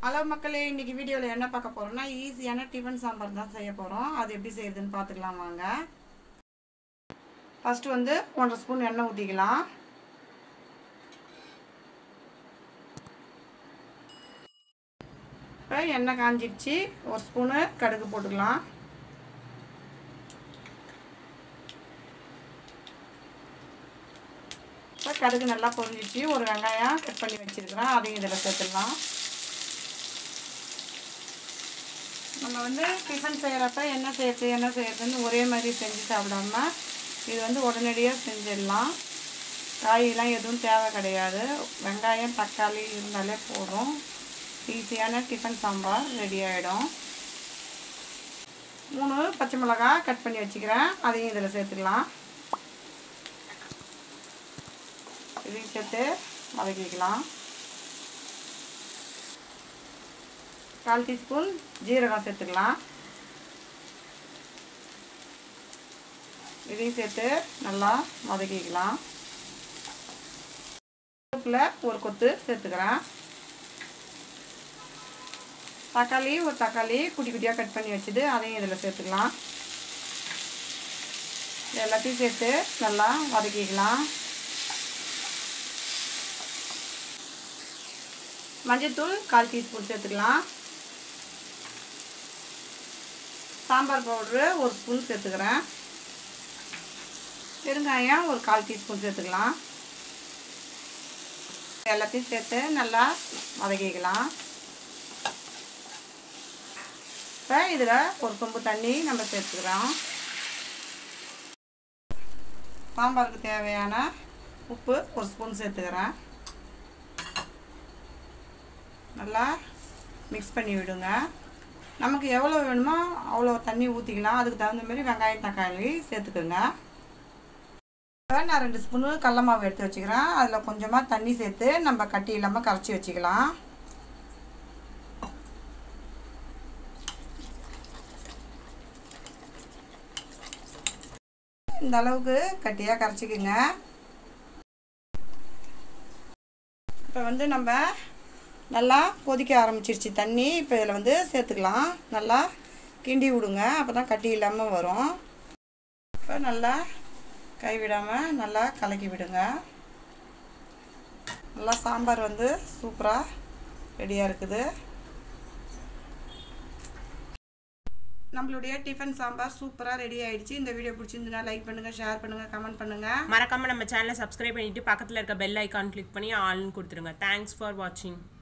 hello மக்களே இன்னைக்கு வீடியோவில் என்ன பார்க்க போகிறோம்னா ஈஸியான டிஃபன் சாம்பார் தான் செய்ய போகிறோம் அது எப்படி செய்யறதுன்னு பார்த்துக்கலாம் வாங்க ஃபஸ்ட்டு வந்து ஒன்றரை ஸ்பூன் எண்ணெய் ஊற்றிக்கலாம் இப்போ எண்ணெய் காஞ்சிடுச்சு ஒரு ஸ்பூனு கடுகு போட்டுக்கலாம் இப்போ கடுகு நல்லா பொரிஞ்சிச்சு ஒரு வெங்காயம் கட் பண்ணி வச்சுருக்கிறேன் அதையும் இதில் சேர்த்துடலாம் நம்ம வந்து டிஃபன் செய்கிறப்ப என்ன செய்யறது என்ன செய்யறதுன்னு ஒரே மாதிரி செஞ்சு சாப்பிடாம இது வந்து உடனடியாக செஞ்சிடலாம் காயெல்லாம் எதுவும் தேவை கிடையாது வெங்காயம் தக்காளி இருந்தாலே போதும் ஈஸியான டிஃபன் சாம்பார் ரெடி ஆகிடும் மூணு பச்சை மிளகாய் கட் பண்ணி வச்சுக்கிறேன் அதையும் இதில் சேர்த்துக்கலாம் இதையும் சேர்த்து வதக்கிக்கலாம் கால் டீஸ்பூன் ஜீரகம் சேர்த்துக்கலாம் இதையும் சேர்த்து நல்லா வதக்கிக்கலாம் ஒரு கொத்து சேர்த்துக்கிறேன் தக்காளி ஒரு தக்காளி குட்டி குட்டியாக கட் பண்ணி வச்சுட்டு அதையும் இதில் சேர்த்துக்கலாம் எல்லாத்தையும் சேர்த்து நல்லா வதக்கிக்கலாம் மஞ்சள்தூள் கால் டீஸ்பூன் சேர்த்துக்கலாம் சாம்பார் பவுட்ரு ஒரு ஸ்பூன் சேர்த்துக்கிறேன் பெருங்காயம் ஒரு கால் டீஸ்பூன் சேர்த்துக்கலாம் எல்லாத்தையும் சேர்த்து நல்லா வதக்கிக்கலாம் இப்போ இதில் ஒரு சொம்பு தண்ணி நம்ம சேர்த்துக்கிறோம் சாம்பாருக்கு தேவையான உப்பு ஒரு ஸ்பூன் சேர்த்துக்கிறேன் நல்லா மிக்ஸ் பண்ணி விடுங்க நமக்கு எவ்வளோ வேணுமோ அவ்வளோ தண்ணி ஊற்றிக்கலாம் அதுக்கு தகுந்த மாதிரி வெங்காயம் தக்காளி சேர்த்துக்கோங்க நான் ரெண்டு ஸ்பூனு கடல மாவு எடுத்து வச்சுக்கிறேன் அதில் கொஞ்சமாக தண்ணி சேர்த்து நம்ம கட்டி இல்லாமல் கரைச்சி வச்சுக்கலாம் இந்த அளவுக்கு கட்டியாக கரைச்சிக்குங்க இப்போ வந்து நம்ம நல்லா கொதிக்க ஆரம்பிச்சிருச்சு தண்ணி இப்போ இதில் வந்து சேர்த்துக்கலாம் நல்லா கிண்டி விடுங்க அப்போ தான் கட்டி இல்லாமல் வரும் இப்போ நல்லா கைவிடாமல் நல்லா கலக்கி விடுங்க நல்லா சாம்பார் வந்து சூப்பராக ரெடியாக இருக்குது நம்மளுடைய டிஃபன் சாம்பார் சூப்பராக ரெடி ஆயிடுச்சு இந்த வீடியோ பிடிச்சிருந்துன்னா லைக் பண்ணுங்கள் ஷேர் பண்ணுங்கள் கமெண்ட் பண்ணுங்கள் மறக்காம நம்ம சேனலை சப்ஸ்கிரைப் பண்ணிட்டு பக்கத்தில் இருக்க பெல் ஐக்கான் கிளிக் பண்ணி ஆல்னு கொடுத்துருங்க தேங்க்ஸ் ஃபார் வாட்சிங்